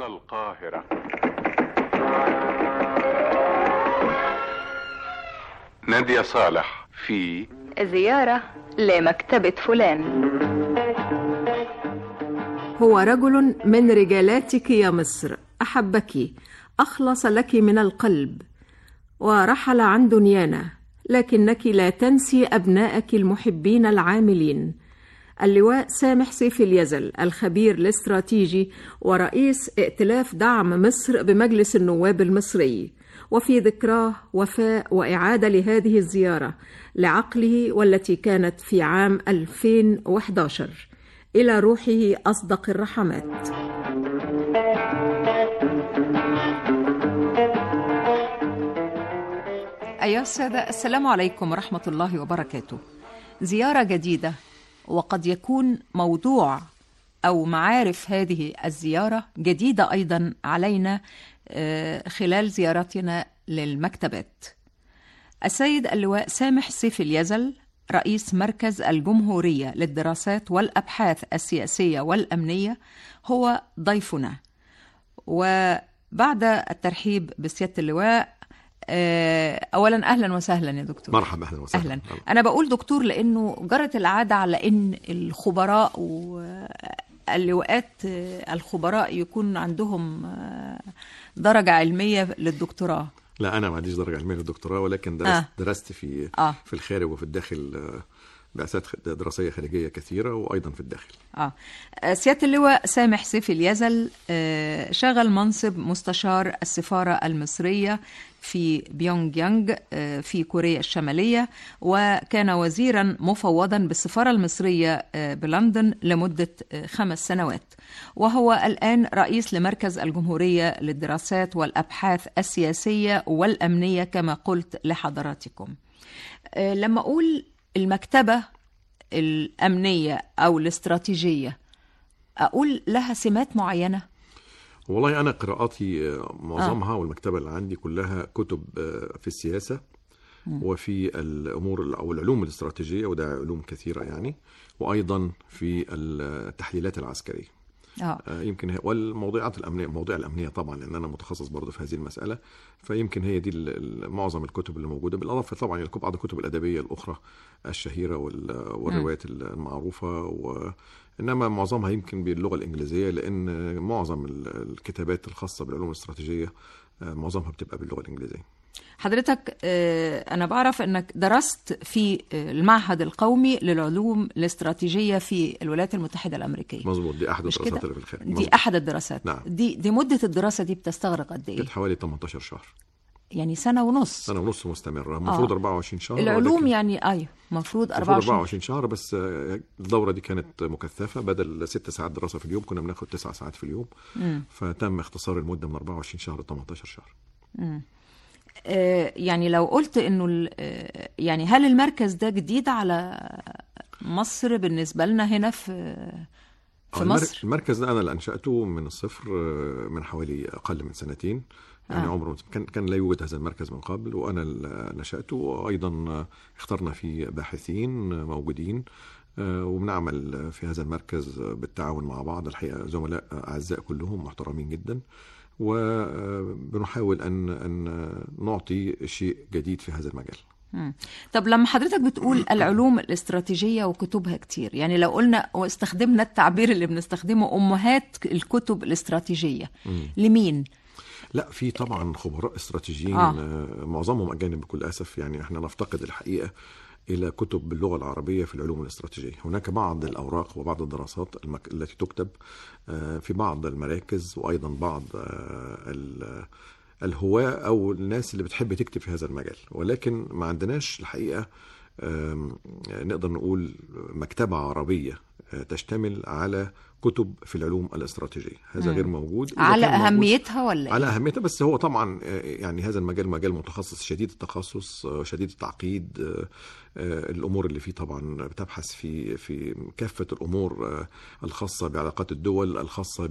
هنا القاهرة نادية صالح في زيارة لمكتبة فلان هو رجل من رجالاتك يا مصر احبك اخلص لك من القلب ورحل عن دنيانا لكنك لا تنسي ابناءك المحبين العاملين اللواء سامح سيف اليزل الخبير الاستراتيجي ورئيس ائتلاف دعم مصر بمجلس النواب المصري وفي ذكراه وفاء واعاده لهذه الزياره لعقله والتي كانت في عام 2011 الى روحه اصدق الرحمات أيها السادة السلام عليكم ورحمة الله وبركاته زيارة جديدة وقد يكون موضوع أو معارف هذه الزيارة جديدة أيضا علينا آه، خلال زيارتنا للمكتبات السيد اللواء سامح سيف اليزل رئيس مركز الجمهورية للدراسات والأبحاث السياسية والأمنية هو ضيفنا وبعد الترحيب بسيادة اللواء آه، اولا اهلا وسهلا يا دكتور مرحبا اهلا وسهلا اهلا انا بقول دكتور لانه جرت العاده على ان الخبراء واللواءات آه، الخبراء يكون عندهم آه، درجه علميه للدكتوراه لا انا ما عنديش درجه علميه للدكتوراه ولكن درست آه. درست في آه. في الخارج وفي الداخل آه، بعثات خ- دراسيه خارجيه كثيره وايضا في الداخل اه آه، سياده اللواء سامح سيف اليزل آه، شغل منصب مستشار السفاره المصريه في بيونج يانج آه، في كوريا الشماليه وكان وزيرا مفوضا بالسفاره المصريه آه، بلندن لمده آه، خمس سنوات وهو الان رئيس لمركز الجمهوريه للدراسات والابحاث السياسيه والامنيه كما قلت لحضراتكم آه، لما اقول المكتبه الامنيه او الاستراتيجيه اقول لها سمات معينه والله انا قراءاتي آه، معظمها والمكتبه اللي عندي كلها كتب آه، في السياسه وفي الامور ال- او العلوم الاستراتيجيه وده علوم كثيره يعني وايضا في التحليلات العسكريه اه آه، يمكن هي والموضوعات الامنيه المواضيع الامنيه طبعا لان انا متخصص برضه في هذه المساله فيمكن هي دي ال- ال- معظم الكتب اللي موجوده بالاضافه طبعا الى بعض الكتب الادبيه الاخرى الشهيره وال- والروايات المعروفه و انما معظمها يمكن باللغه الانجليزيه لان معظم ال- الكتابات الخاصه بالعلوم الاستراتيجيه آه، معظمها بتبقى باللغه الانجليزيه حضرتك آه، انا بعرف انك درست في آه، المعهد القومي للعلوم الاستراتيجيه في الولايات المتحده الامريكيه مظبوط دي احد مش الدراسات كده؟ اللي في الخارج دي مظبوط. احد الدراسات نعم. دي دي مده الدراسه دي بتستغرق قد ايه كانت حوالي 18 شهر يعني سنه ونص سنه ونص مستمره المفروض 24 شهر العلوم ولكن- يعني ايوه المفروض المفروض 24 24 شهر بس آه، الدوره دي كانت مكثفه بدل ست ساعات دراسه في اليوم كنا بناخد تسع ساعات في اليوم فتم اختصار المده من 24 شهر ل 18 شهر آه، يعني لو قلت انه ال- آه، يعني هل المركز ده جديد على مصر بالنسبه لنا هنا في في آه، المر- مصر المركز ده انا اللي انشاته من الصفر آه، من حوالي اقل من سنتين يعني آه. عمره كان كان لا يوجد هذا المركز من قبل وانا اللي نشاته وايضا آه، اخترنا فيه باحثين آه، موجودين آه، وبنعمل في هذا المركز بالتعاون مع بعض الحقيقه زملاء اعزاء كلهم محترمين جدا وبنحاول ان ان نعطي شيء جديد في هذا المجال مم. طب لما حضرتك بتقول العلوم الاستراتيجية وكتبها كتير يعني لو قلنا واستخدمنا التعبير اللي بنستخدمه أمهات الكتب الاستراتيجية لمين؟ لا في طبعا خبراء استراتيجيين آه. آه. معظمهم اجانب بكل اسف يعني احنا نفتقد الحقيقه الى كتب باللغه العربيه في العلوم الاستراتيجيه هناك بعض الاوراق وبعض الدراسات المك... التي تكتب آه، في بعض المراكز وايضا بعض آه، ال- الهواة او الناس اللي بتحب تكتب في هذا المجال ولكن ما عندناش الحقيقه آم، نقدر نقول مكتبه عربيه آه، تشتمل على كتب في العلوم الاستراتيجيه هذا غير موجود إذا على كان موجود- أهميتها ولا على إيه؟ اهميتها بس هو طبعا آه، يعني هذا المجال مجال متخصص شديد التخصص آه، شديد التعقيد آه، آه، الامور اللي فيه طبعا بتبحث في في كافه الامور آه، الخاصه بعلاقات الدول الخاصه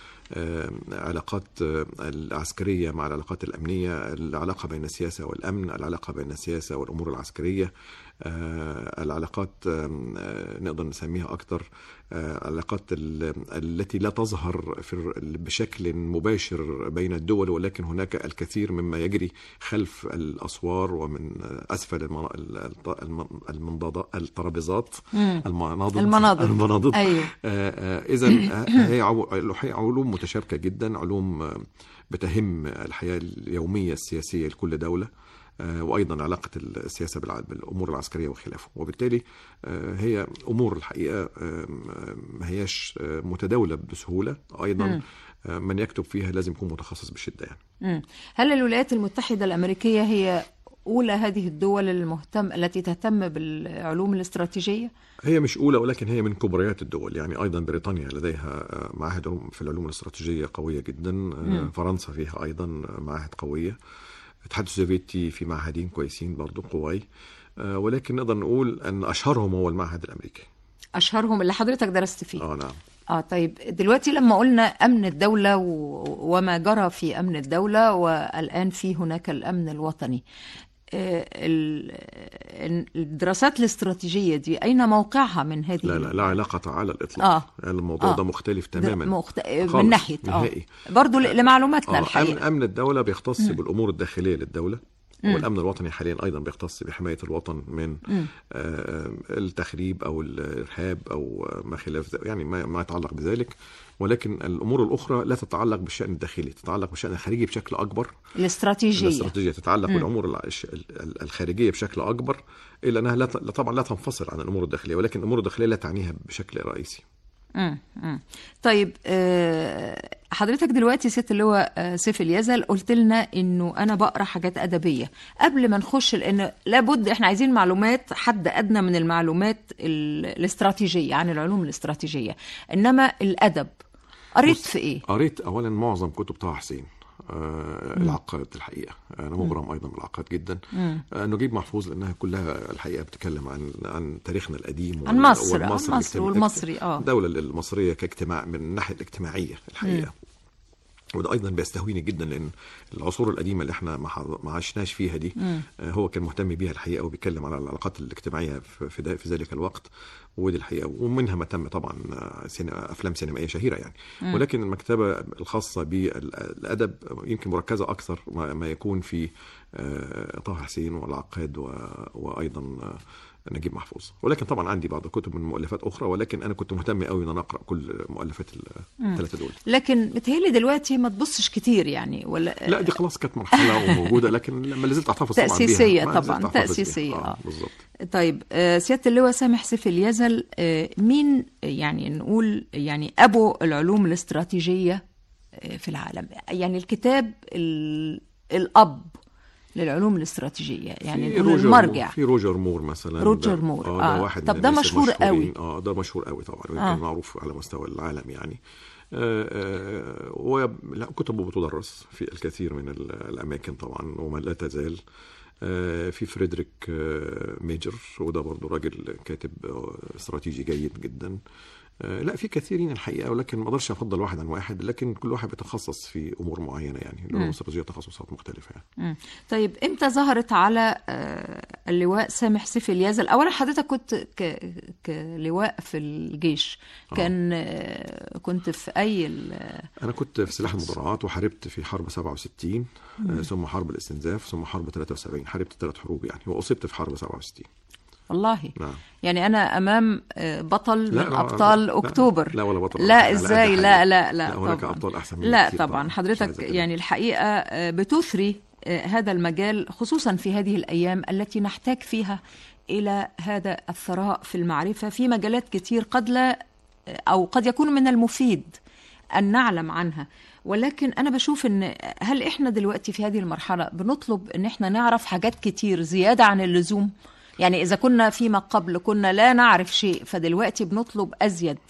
بعلاقات العسكريه مع العلاقات الامنيه العلاقه بين السياسه والامن العلاقه بين السياسه والامور العسكريه آه، العلاقات آم، آه، نقدر نسميها اكتر آه، العلاقات ال- التي لا تظهر في الر- بشكل مباشر بين الدول ولكن هناك الكثير مما يجري خلف الاسوار ومن اسفل المنا- الط- الم- المنضد الترابيزات المناضد المناضد. المناضد أيوه. اذا هي عو- هي علوم متشابكه جدا علوم آه، بتهم الحياه اليوميه السياسيه لكل دوله آه، وايضا علاقه السياسه بالع- بالامور العسكريه وخلافه وبالتالي آه، هي امور الحقيقه آه، ما هياش آه، متداوله بسهوله ايضا آه، من يكتب فيها لازم يكون متخصص بشده يعني مم. هل الولايات المتحدة الأمريكية هي أولى هذه الدول المهتم التي تهتم بالعلوم الاستراتيجية؟ هي مش اولى ولكن هي من كبريات الدول يعني ايضا بريطانيا لديها آه، معاهد علوم في العلوم الاستراتيجيه قويه جدا آه، فرنسا فيها ايضا معاهد قويه الاتحاد السوفيتي في معهدين كويسين برضو قواي آه، ولكن نقدر نقول ان اشهرهم هو المعهد الامريكي أشهرهم اللي حضرتك درست فيه اه نعم اه طيب دلوقتي لما قلنا امن الدوله و... وما جرى في امن الدوله والان في هناك الامن الوطني آه، ال- الدراسات الاستراتيجيه دي اين موقعها من هذه لا لا لا علاقه على الاطلاق آه. الموضوع آه. ده مختلف ده تماما مخت... خالص، من ناحيه نهائي اه برضه ل- لمعلوماتنا آه، أمن, الحقيقه أمن الدولة بيختص بالأمور الداخلية للدولة والأمن الوطني حاليا أيضا بيختص بحماية الوطن من آه التخريب أو الإرهاب أو ما خلاف ذلك يعني ما, ما يتعلق بذلك ولكن الأمور الأخرى لا تتعلق بالشأن الداخلي تتعلق بالشأن الخارجي بشكل أكبر الاستراتيجيه الاستراتيجية تتعلق بالأمور الع- الش- ال- ال- الخارجية بشكل أكبر إلا أنها لا ت- لا- طبعا لا تنفصل عن الأمور الداخلية ولكن الأمور الداخلية لا تعنيها بشكل رئيسي مم. مم. طيب آه، حضرتك دلوقتي ست اللي هو آه، سيف اليزل قلت لنا انه انا بقرا حاجات ادبيه قبل ما نخش لان لابد احنا عايزين معلومات حد ادنى من المعلومات ال- الاستراتيجيه عن العلوم الاستراتيجيه انما الادب قريت في ايه قريت اولا معظم كتب طه حسين آه العقاد الحقيقه انا مغرم ايضا بالعقاد جدا آه نجيب محفوظ لانها كلها الحقيقه بتتكلم عن عن تاريخنا القديم عن مصر، عن والمصري مصر الاجتماع- والمصري، آه. الدوله المصريه كاجتماع من الناحيه الاجتماعيه الحقيقه وده ايضا بيستهويني جدا لان العصور القديمه اللي احنا ما ح- ما عشناش فيها دي آه، هو كان مهتم بيها الحقيقه وبيتكلم على العلاقات الاجتماعيه في في, دا- في ذلك الوقت ودي الحقيقه ومنها ما تم طبعا آه، سينما افلام سينمائيه شهيره يعني ولكن المكتبه الخاصه بالادب يمكن مركزه اكثر ما ما يكون في آه، طه حسين والعقاد و- وايضا آه، نجيب محفوظ ولكن طبعا عندي بعض الكتب من مؤلفات اخرى ولكن انا كنت مهتم قوي ان انا اقرا كل مؤلفات الثلاثه دول لكن متهيألي دلوقتي ما تبصش كتير يعني ولا لا دي خلاص كانت مرحله وموجوده لكن لما لازلت احتفظ طبعا بيها تأسيسية ما زلت طبعاً، أحتفظ بيها. تأسيسية، آه. اه بالظبط طيب آه، سيادة اللواء سامح سيف اليزل آه، مين يعني نقول يعني أبو العلوم الاستراتيجية آه، في العالم يعني الكتاب ال- الأب للعلوم الاستراتيجية يعني في نقول روجر المرجع مور في روجر مور مثلا روجر ده- مور، اه ده آه. واحد طب من ده الناس مشهور المشهورين. قوي. اه ده مشهور قوي طبعا ويمكن آه. معروف على مستوى العالم يعني آه، آه، ولا كتبه بتدرس في الكثير من ال- الاماكن طبعا وما لا تزال آه، في فريدريك آه، ميجر وده برضه راجل كاتب آه، استراتيجي جيد جدا آه، لا في كثيرين الحقيقه ولكن ما اقدرش افضل واحد عن واحد لكن كل واحد بيتخصص في امور معينه يعني العلوم الاستراتيجيه تخصصات مختلفه يعني مم. طيب امتى ظهرت على آه، اللواء سامح سيف اليزل اولا حضرتك كنت ك... كلواء في الجيش كان آه، كنت في اي ال... أنا كنت في سلاح المدرعات وحاربت في حرب 67 آه، ثم حرب الاستنزاف ثم حرب 73 حاربت ثلاث حروب يعني وأصبت في حرب 67 والله نعم يعني انا امام آه، بطل من لا، لا، ابطال لا، اكتوبر لا ولا بطل لا على قد ازاي حالي. لا لا لا لا، هناك طبعا أبطال أحسن مني لا كتير طبعا طبعاً. مش حضرتك عايز أتكلم. يعني الحقيقه آه، بتثري آه، هذا المجال خصوصا في هذه الايام التي نحتاج فيها الى هذا الثراء في المعرفه في مجالات كتير قد لا او قد يكون من المفيد ان نعلم عنها ولكن انا بشوف ان هل احنا دلوقتي في هذه المرحله بنطلب ان احنا نعرف حاجات كتير زياده عن اللزوم يعني اذا كنا فيما قبل كنا لا نعرف شيء فدلوقتي بنطلب ازيد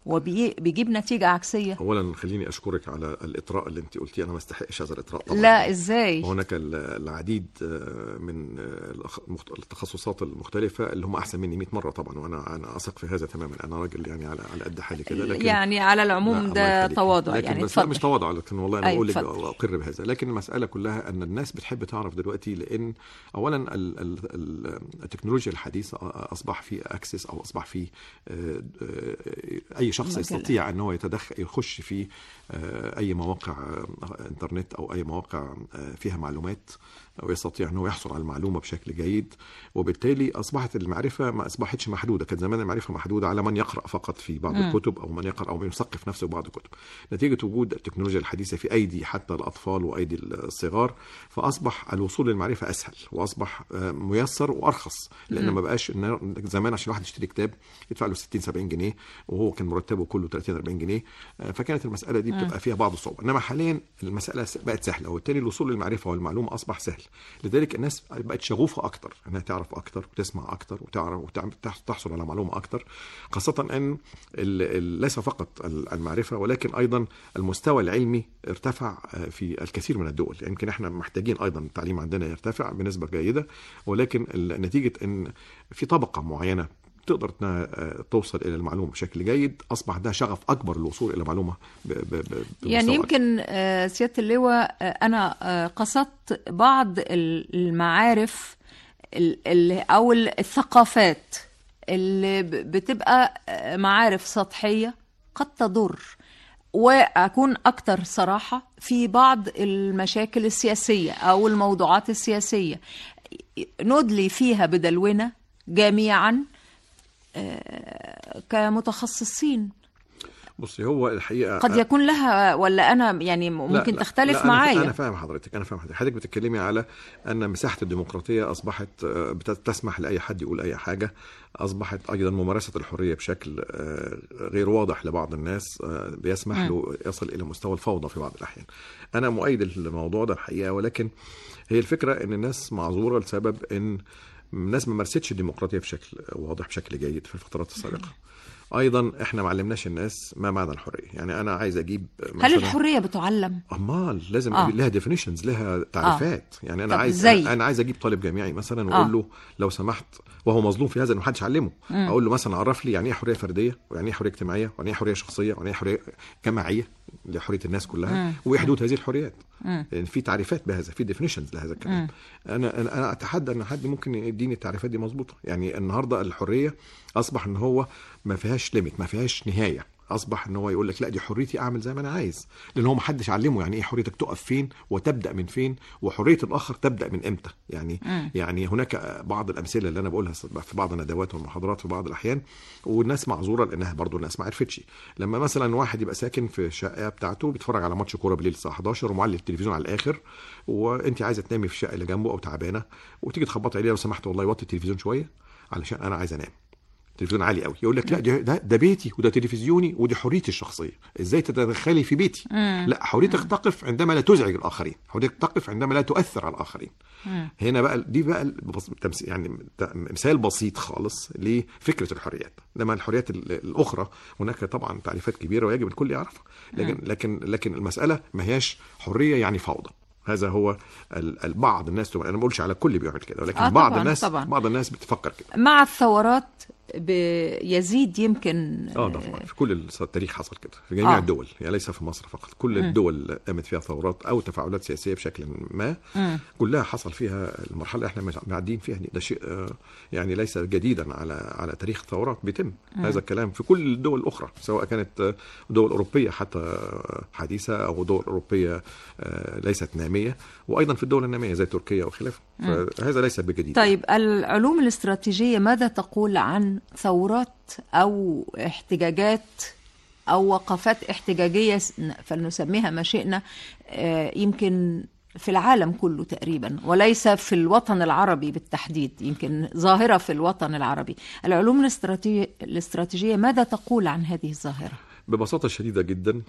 وبيجيب نتيجة عكسية اولا خليني اشكرك على الاطراء اللي انت قلتيه انا ما استحقش هذا الاطراء طبعا لا ازاي وهناك ال- العديد آه، من آه، الأخ- المخت- التخصصات المختلفه اللي هم احسن مني 100 مره طبعا وانا انا اثق في هذا تماما انا راجل يعني على على قد حالي كده لكن يعني على لا، العموم الله ده يخليك. تواضع لكن يعني بس لا اتفضل مش تواضع لكن والله انا أيوة، بقول لك اتفضل. واقر بهذا لكن المساله كلها ان الناس بتحب تعرف دلوقتي لان اولا ال ال ال التكنولوجيا الحديثه اصبح في اكسس او اصبح في آه، آه، اي شخص مجال. يستطيع ان هو يتدخل يخش في آه، اي مواقع آه، انترنت او اي مواقع آه، فيها معلومات ويستطيع انه يحصل على المعلومه بشكل جيد وبالتالي اصبحت المعرفه ما اصبحتش محدوده كان زمان المعرفه محدوده على من يقرا فقط في بعض مم. الكتب او من يقرا او من يثقف نفسه ببعض الكتب نتيجه وجود التكنولوجيا الحديثه في ايدي حتى الاطفال وايدي الصغار فاصبح الوصول للمعرفه اسهل واصبح آه، ميسر وارخص لان مم. ما بقاش إن- زمان عشان الواحد يشتري كتاب يدفع له 60 70 جنيه وهو كان مرتبه كله 30 40 جنيه آه، فكانت المساله دي بتبقى فيها بعض الصعوبه انما حاليا المساله س- بقت سهله وبالتالي الوصول للمعرفه والمعلومه اصبح سهل لذلك الناس بقت شغوفه اكتر انها تعرف اكتر وتسمع اكتر وتعرف وتحصل على معلومه اكتر خاصه ان ال- ال- ليس فقط ال- المعرفه ولكن ايضا المستوى العلمي ارتفع آه، في الكثير من الدول يمكن احنا محتاجين ايضا التعليم عندنا يرتفع بنسبه جيده ولكن ال- نتيجه ان في طبقه معينه تقدر انها آه، توصل الى المعلومه بشكل جيد اصبح ده شغف اكبر للوصول الى معلومه ب- ب- ب- يعني بمستوى يمكن آه، سيادة اللواء آه، أنا آه، قصدت بعض ال- المعارف ال- ال- أو ال- الثقافات اللي ب- بتبقى آه، معارف سطحية قد تضر وأكون أكتر صراحة في بعض المشاكل السياسية أو الموضوعات السياسية ندلي فيها بدلونا جميعا آه، كمتخصصين بصي هو الحقيقه قد يكون لها ولا انا يعني لا، ممكن لا، تختلف لا، أنا- معايا انا فاهم حضرتك انا فاهم حضرتك حضرتك بتتكلمي على ان مساحه الديمقراطيه اصبحت آه، بتسمح لاي حد يقول اي حاجه اصبحت ايضا ممارسه الحريه بشكل آه، غير واضح لبعض الناس آه، بيسمح مم. له يصل الى مستوى الفوضى في بعض الاحيان انا مؤيد الموضوع ده الحقيقه ولكن هي الفكره ان الناس معذوره لسبب ان الناس ما مارستش الديمقراطيه بشكل واضح بشكل جيد في الفترات السابقه ايضا احنا ما علمناش الناس ما معنى الحريه يعني انا عايز اجيب هل مثلاً- الحريه بتعلم امال لازم آه. آه. لها ديفينيشنز لها تعريفات آه. يعني انا طب عايز إزاي؟ انا عايز اجيب طالب جامعي مثلا آه. واقول له لو سمحت وهو مظلوم في هذا ان محدش علمه مم. اقول له مثلا عرف لي يعني ايه حريه فرديه ويعني ايه حريه اجتماعيه ويعني ايه حريه شخصيه ويعني ايه حريه جماعيه لحريه الناس كلها مم. وايه حدود هذه الحريات مم. يعني في تعريفات بهذا في ديفينيشنز لهذا الكلام مم. انا انا انا اتحدى ان حد ممكن يديني التعريفات دي مظبوطه يعني النهارده الحريه اصبح ان هو ما فيهاش ليميت ما فيهاش نهايه اصبح ان هو يقول لك لا دي حريتي اعمل زي ما انا عايز لان هو ما حدش علمه يعني ايه حريتك تقف فين وتبدا من فين وحريه الاخر تبدا من امتى يعني مم. يعني هناك بعض الامثله اللي انا بقولها في بعض الندوات والمحاضرات في بعض الاحيان والناس معذوره لانها برضو الناس ما عرفتش لما مثلا واحد يبقى ساكن في الشقه بتاعته بيتفرج على ماتش كوره بالليل الساعه 11 ومعلي التلفزيون على الاخر وانت عايزه تنامي في الشقه اللي جنبه او تعبانه وتيجي تخبطي عليه لو سمحت والله وطي التلفزيون شويه علشان انا عايز انام التلفزيون عالي قوي يقول لك لا ده, ده, ده بيتي وده تلفزيوني ودي حريتي الشخصيه ازاي تتدخلي في بيتي مم. لا حريتك تقف عندما لا تزعج الاخرين حريتك تقف عندما لا تؤثر على الاخرين مم. هنا بقى دي بقى البص- تمس- يعني ت- مثال بسيط خالص لفكره الحريات لما الحريات ال- الاخرى هناك طبعا تعريفات كبيره ويجب الكل يعرفها لكن لكن لكن المساله ما هياش حريه يعني فوضى هذا هو ال- البعض الناس تبقى انا ما بقولش على الكل بيعمل كده ولكن آه بعض طبعاً، الناس طبعاً. بعض الناس بتفكر كده مع الثورات بيزيد يمكن اه ده طبعا في كل التاريخ حصل كده في جميع آه. آه. الدول يعني ليس في مصر فقط كل الدول قامت فيها ثورات او تفاعلات سياسيه بشكل ما مم. كلها حصل فيها المرحله اللي احنا معديين فيها دي ده شيء آه، يعني ليس جديدا على على تاريخ الثورات بيتم هذا الكلام في كل الدول الاخرى سواء كانت آه، دول اوروبيه حتى آه، حديثه او دول اوروبيه آه، ليست ناميه وايضا في الدول الناميه زي تركيا وخلافه فهذا ليس بجديد طيب العلوم الاستراتيجية ماذا تقول عن ثورات أو احتجاجات أو وقفات احتجاجية س- فلنسميها ما شئنا آه، يمكن في العالم كله تقريبا وليس في الوطن العربي بالتحديد يمكن ظاهرة في الوطن العربي العلوم الاستراتيجية, الاستراتيجية ماذا تقول عن هذه الظاهرة؟ ببساطة شديدة جدا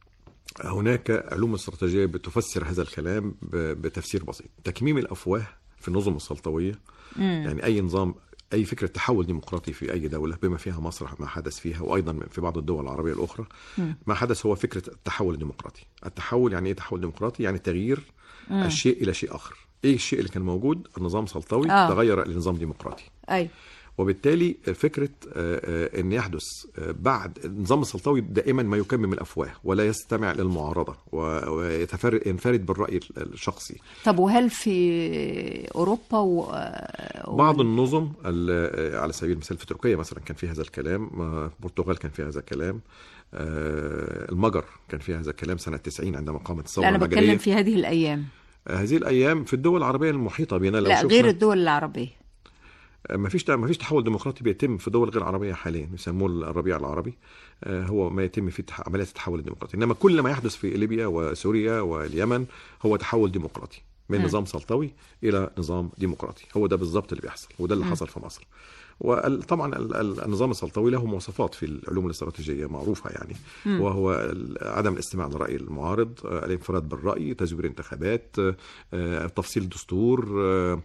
هناك علوم استراتيجية بتفسر هذا الكلام ب- بتفسير بسيط تكميم الأفواه في النظم السلطوية يعني أي نظام اي فكره تحول ديمقراطي في اي دوله بما فيها مصر ما حدث فيها وايضا في بعض الدول العربيه الاخرى ما حدث هو فكره التحول الديمقراطي التحول يعني ايه تحول ديمقراطي يعني تغيير الشيء الى شيء اخر ايه الشيء اللي كان موجود النظام سلطوي آه. تغير لنظام ديمقراطي اي وبالتالي فكره آه، آه، ان يحدث آه، بعد النظام السلطوي دائما ما يكمم الافواه ولا يستمع للمعارضه وينفرد بالراي الشخصي طب وهل في اوروبا و... بعض النظم ال- على سبيل المثال في تركيا مثلا كان في هذا الكلام آه، البرتغال كان فيها هذا الكلام آه، المجر كان فيها هذا الكلام سنه 90 عندما قامت الثوره لا انا المجريه بتكلم في هذه الايام آه، هذه الايام في الدول العربيه المحيطه بنا لو لا شفنا غير الدول العربيه ما فيش ما فيش تحول ديمقراطي بيتم في دول غير عربيه حاليا يسموه الربيع العربي آه، هو ما يتم في تح- عمليات التحول الديمقراطي انما كل ما يحدث في ليبيا وسوريا واليمن هو تحول ديمقراطي من مم. نظام سلطوي الى نظام ديمقراطي هو ده بالظبط اللي بيحصل وده اللي حصل في مصر وطبعا النظام السلطوي له مواصفات في العلوم الاستراتيجيه معروفه يعني وهو ال- عدم الاستماع لراي المعارض آه، الانفراد بالراي تزوير انتخابات آه، تفصيل دستور آه،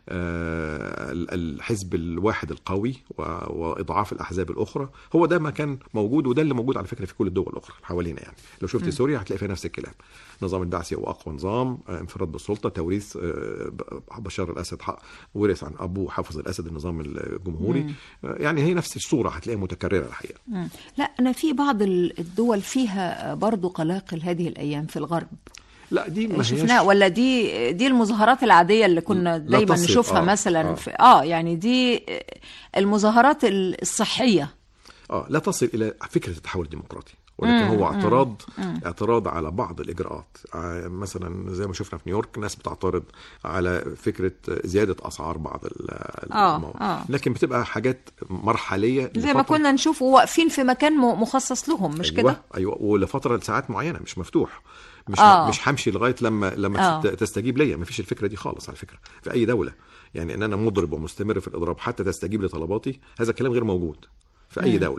آه، ال- الحزب الواحد القوي و- واضعاف الاحزاب الاخرى هو ده ما كان موجود وده اللي موجود على فكره في كل الدول الاخرى حوالينا يعني لو شفت سوريا هتلاقي فيها نفس الكلام نظام البعثي هو اقوى نظام آه، انفراد بالسلطه توريث آه، ب- بشار الاسد حق- ورث عن ابوه حافظ الاسد النظام الجمهوري آه، يعني هي نفس الصوره هتلاقيها متكرره الحقيقه مم. لا انا في بعض ال- الدول فيها برضو قلاقل هذه الايام في الغرب لا دي ما شفناها هياش ولا دي دي المظاهرات العاديه اللي كنا لا دايما تصل، نشوفها آه، مثلا آه. في اه يعني دي المظاهرات الصحيه اه لا تصل الى فكره التحول الديمقراطي ولكن هو اعتراض اعتراض على بعض الاجراءات آه، مثلا زي ما شفنا في نيويورك ناس بتعترض على فكره زياده اسعار بعض ال- آه، المواد. آه. لكن بتبقى حاجات مرحليه زي ما لفترة- كنا نشوف واقفين في مكان م- مخصص لهم مش أيوة كده ايوه ولفتره ساعات معينه مش مفتوح مش آه. مش همشي لغايه لما لما آه. تست- تستجيب ليا مفيش الفكره دي خالص على فكره في اي دوله يعني ان انا مضرب ومستمر في الاضراب حتى تستجيب لطلباتي هذا الكلام غير موجود في اي دوله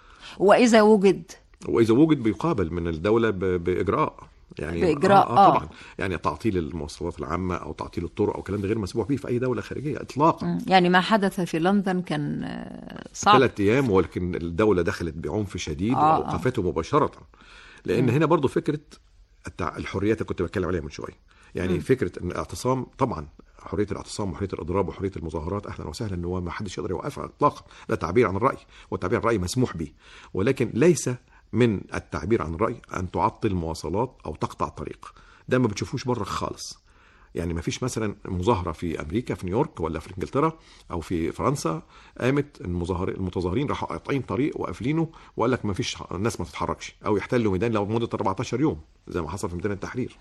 واذا وجد واذا وجد بيقابل من الدوله ب- باجراء يعني بإجراء، آه, آه آه. طبعا يعني تعطيل المواصلات العامه او تعطيل الطرق او الكلام ده غير مسموح به في اي دوله خارجيه اطلاقا مم. يعني ما حدث في لندن كان آه، صعب ثلاث ايام ولكن الدوله دخلت بعنف شديد آه، واوقفته مباشره لان هنا برضو فكره التع... الحريات اللي كنت بتكلم عليها من شويه يعني فكره ان الاعتصام طبعا حريه الاعتصام وحريه الاضراب وحريه المظاهرات اهلا وسهلا ان هو ما حدش يقدر يوقفها اطلاقا ده تعبير عن الراي والتعبير عن الراي مسموح به ولكن ليس من التعبير عن الراي ان تعطل مواصلات او تقطع طريق ده ما بتشوفوش بره خالص يعني ما فيش مثلا مظاهره في امريكا في نيويورك ولا في انجلترا او في فرنسا قامت المظاهر المتظاهرين راحوا قاطعين طريق وقافلينه وقال لك ما فيش الناس ما تتحركش او يحتلوا ميدان لو مده 14 يوم زي ما حصل في ميدان التحرير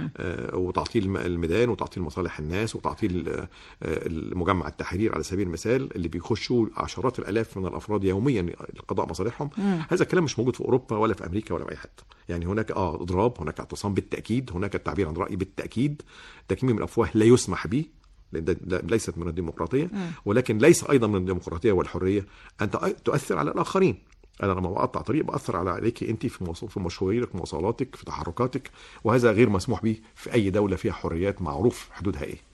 آه وتعطيل الم- الميدان وتعطيل مصالح الناس وتعطيل آه، آه، المجمع التحرير على سبيل المثال اللي بيخشوا عشرات الالاف من الافراد يوميا لقضاء مصالحهم هذا الكلام مش موجود في اوروبا ولا في امريكا ولا في اي حته يعني هناك اه اضراب هناك اعتصام بالتاكيد هناك التعبير عن راي بالتاكيد تكميم الافواه لا يسمح به لأن ده ده ليست من الديمقراطيه ولكن ليس ايضا من الديمقراطيه والحريه ان تؤ- تؤثر على الاخرين انا لما بقطع طريق باثر على عليك انت في مواصل في مشاويرك مواصلاتك في تحركاتك وهذا غير مسموح به في اي دوله فيها حريات معروف حدودها ايه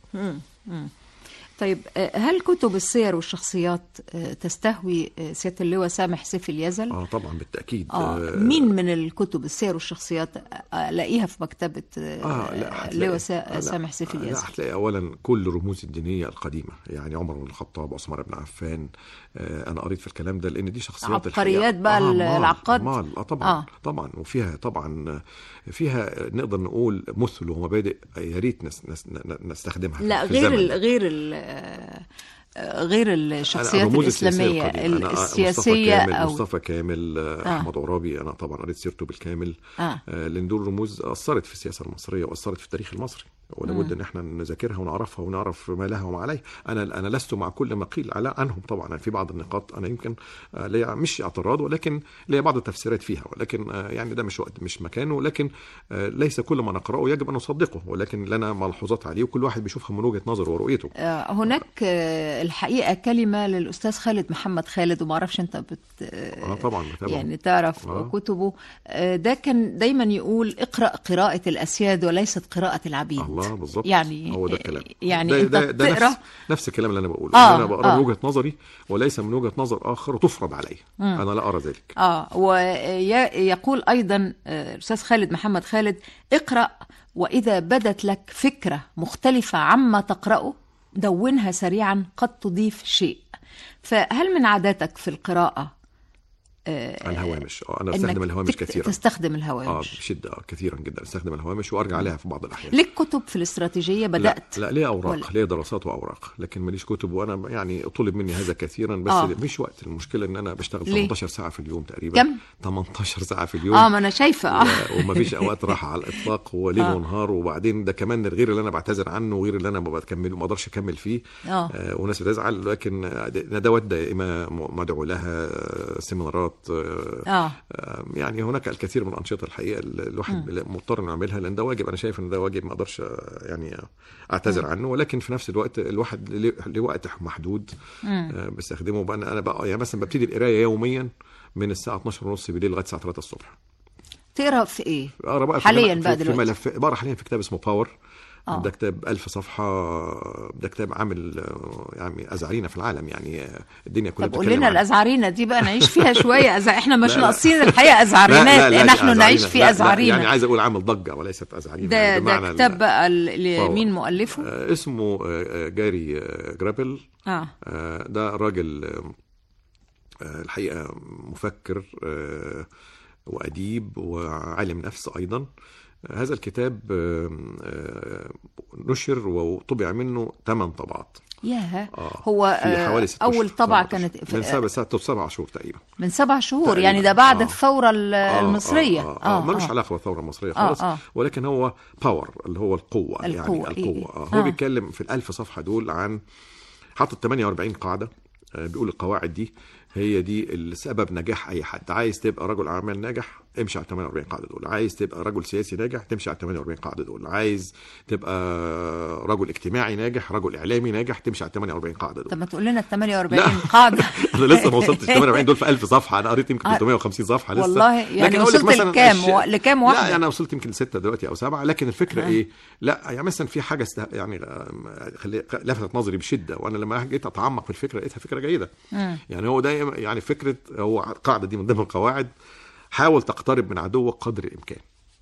طيب آه، هل كتب السير والشخصيات آه، تستهوي آه، سياده اللواء سامح سيف اليزل اه طبعا بالتاكيد آه. مين من الكتب السير والشخصيات آه، الاقيها في مكتبه آه اه لا هتلاقي- اللواء آه، سا- لا، سامح سيف آه، اليزل لا هتلاقي اولا كل الرموز الدينيه القديمه يعني عمر بن الخطاب عثمان بن عفان آه انا قريت في الكلام ده لان دي شخصيات عبقريات الحقيقة- بقى آه، ال- مال- العقاد؟ مال اه طبعا آه. آه. طبعا وفيها طبعا آه، فيها نقدر نقول مثل ومبادئ يا ريت نس نس نستخدمها لا في غير الزمن ال ده. غير ال آه، غير الشخصيات الرموز الاسلاميه القديمة. أنا آه، السياسيه مصطفى كامل او مصطفى كامل آه. آه. احمد عرابي انا طبعا قريت سيرته بالكامل آه. آه. لان دول رموز اثرت في السياسه المصريه واثرت في التاريخ المصري ولابد ان احنا نذاكرها ونعرفها ونعرف ما لها وما عليها انا انا لست مع كل ما قيل على عنهم طبعا أنا في بعض النقاط انا يمكن آه، ليا مش اعتراض ولكن ليا بعض التفسيرات فيها ولكن آه، يعني ده مش وقت مش مكانه ولكن آه، ليس كل ما نقراه يجب ان نصدقه ولكن لنا ملحوظات عليه وكل واحد بيشوفها من وجهه نظره ورؤيته آه، هناك آه، الحقيقه كلمه للاستاذ خالد محمد خالد وما اعرفش انت بت اه طبعا بتابعه. يعني تعرف آه. كتبه آه، ده كان دايما يقول اقرا قراءه الاسياد وليست قراءه العبيد الله بالظبط يعني هو ده الكلام يعني ده انت ده, ده بتقرا نفس, نفس الكلام اللي انا بقوله آه، آه انا بقرا آه. من وجهه نظري وليس من وجهه نظر اخر تفرض علي انا لا ارى ذلك اه ويقول ايضا آه، الاستاذ خالد محمد خالد اقرا واذا بدت لك فكره مختلفه عما تقراه دونها سريعا قد تضيف شيء فهل من عاداتك في القراءه الهوامش اه انا إنك استخدم الهوامش تكت- كثيرا تستخدم اه الهوامش بشده آه كثيرا جدا استخدم الهوامش وارجع عليها في بعض الاحيان لك كتب في الاستراتيجيه بدات لا, لا ليه اوراق ولا- ليه دراسات واوراق لكن ماليش كتب وانا يعني طلب مني هذا كثيرا بس آه. آه. مش وقت المشكله ان انا بشتغل ليه؟ 18 ساعه في اليوم تقريبا كم؟ 18 ساعه في اليوم اه ما انا شايفه اه وما فيش اوقات راحه على الاطلاق وليل آه. ونهار وبعدين ده كمان غير اللي انا بعتذر عنه وغير اللي انا ما بكمل ما اقدرش اكمل فيه آه. آه وناس بتزعل لكن آه، ندوات دائمه م- مدعو لها آه، سيمينارات آه اه آه، يعني هناك الكثير من الانشطه الحقيقه اللي الواحد مضطر انه يعملها لان ده واجب انا شايف ان ده واجب ما اقدرش آه، يعني اعتذر عنه ولكن في نفس الوقت الواحد ليه ليه وقت محدود آه، بستخدمه بقى انا أنا بقى يعني مثلا ببتدي القرايه يوميا من الساعه 12 ونص بالليل لغايه الساعه 3 الصبح تقرا في ايه اقرا بقى في حاليا في- بقى في دلوقتي ملف بقرا حاليا في كتاب اسمه باور آه. ده كتاب ألف صفحة ده كتاب عامل آه، يعني أزعرينا في العالم يعني آه، الدنيا كلها طب قول بتتكلم لنا عنه. الازعرينه دي بقى نعيش فيها شويه أز... احنا مش لا، لا. ناقصين الحقيقه ازعرينات دي نحن نعيش أزعرينة. في لا، لا، ازعرينه يعني عايز أقول عامل ضجة وليست أزعرينة ده يعني ده بمعنى كتاب ال- بقى ال- باور. مين مؤلفه؟ آه، اسمه آه، آه، جاري آه، جرابل اه آه، ده راجل آه، آه، الحقيقة مفكر آه، وأديب وعالم نفس أيضا آه، هذا الكتاب آه، آه، نشر وطبع منه ثمان طبعات ياه آه، هو في آه، حوالي ست اول أشهر، طبعه سبعة كانت أشهر. من في- سبع سبع سبع شهور تقريبا من سبع شهور تقريباً. يعني ده بعد آه. الثوره ال- آه، المصريه اه, آه, آه ملوش علاقه بالثوره المصريه آه، خالص آه. ولكن هو باور اللي هو القوه, القوة، يعني إيه، القوه إيه. آه. هو آه. بيتكلم في الألف صفحه دول عن حاطط 48 قاعده آه بيقول القواعد دي هي دي السبب نجاح اي حد عايز تبقى رجل اعمال ناجح امشي على 48 قاعده دول عايز تبقى رجل سياسي ناجح تمشي على 48 قاعده دول عايز تبقى رجل اجتماعي ناجح رجل اعلامي ناجح تمشي على 48 قاعده دول طب ما تقول لنا ال 48 قاعده انا لسه ما وصلتش 48 دول في 1000 صفحه انا قريت يمكن آه. 350 صفحه لسه والله يعني لكن أقول لك وصلت مثلاً لكام؟ الش- و- لكام واحدة؟ لا انا وصلت يمكن لسته دلوقتي او سبعه لكن الفكره ايه لا يعني مثلا في حاجه استه... يعني آم، خلي... لفتت نظري بشده وانا لما جيت اتعمق في الفكره لقيتها فكره جيده يعني هو دايما يعني فكره هو القاعده دي من ضمن القواعد حاول تقترب من عدوك قدر الامكان